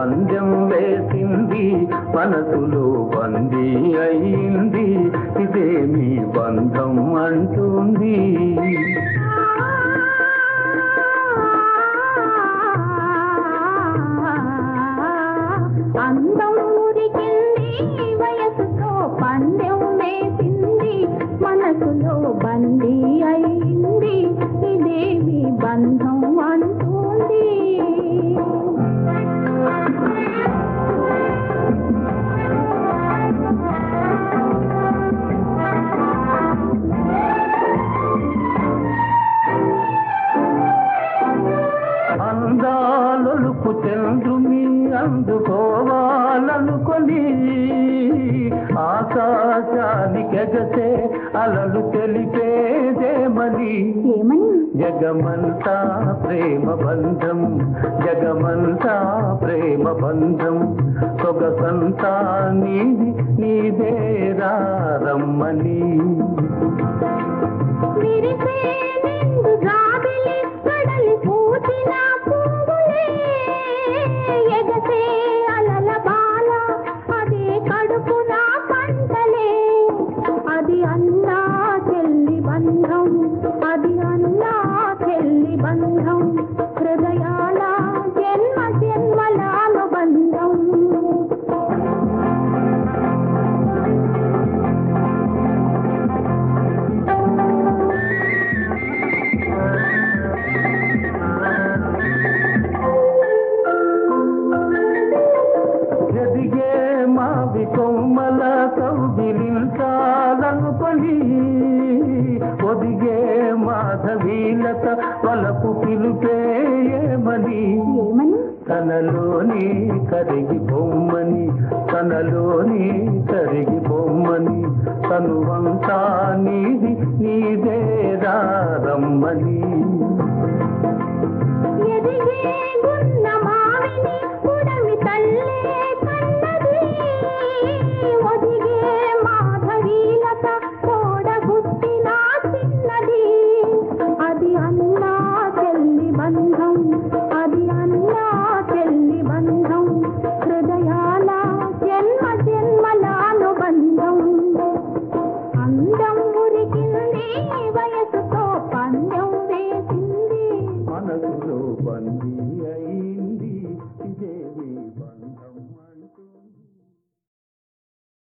పందెం వేసింది మనసులో బందీ అయింది ఇదేమి బంధం అంటుంది అందం ఊరికింది వయసుతో పందెం వేసింది మనసులో బందీ అయింది ఇదేమి బంధం అంటుంది అందాలొలుకు చంద్రుని అందుకోవాలనుకొని ఆకాశానికెగసే అలలు తెలిపేదేమని ఏమని జగమంతా ప్రేమ బంధం జగమంతా ప్రేమ బంధం సొగసంతా నీది నీదేరా రమ్మని విరిసే నిండు జాబిలి కడలి పూచిన పువ్వులే ఎగసే అలల బాల అదే కడుపున పంటలే అది అన్నా చెల్లి బంధం అది అన్నా చెల్లి బంధం హృదయాల జన్మ జన్మల బంధం ఎదిగే మావి కొమ్మల కౌగిలించాలనుకొని ఒదిగే మాధవీలత వలపు పిలుపేయమని ఏమని తనలోని కరిగి బొమ్మని తనలోని కరిగి బొమ్మని తనువంతా నీది నీదేరా రమ్మని ఎదిగే గున్న మావిని ఉడమి తల్లే కన్నది ఒదిగే మాధవీలత తోడబుట్టిన చిన్నది అది అన్నా చెల్లి బంధం అది అన్నా చెల్లి బంధం హృదయాల జన్మ జన్మల అనుబంధం అందం ఉరికింది వయసుతో పందెం వేసింది మనసులో బందీ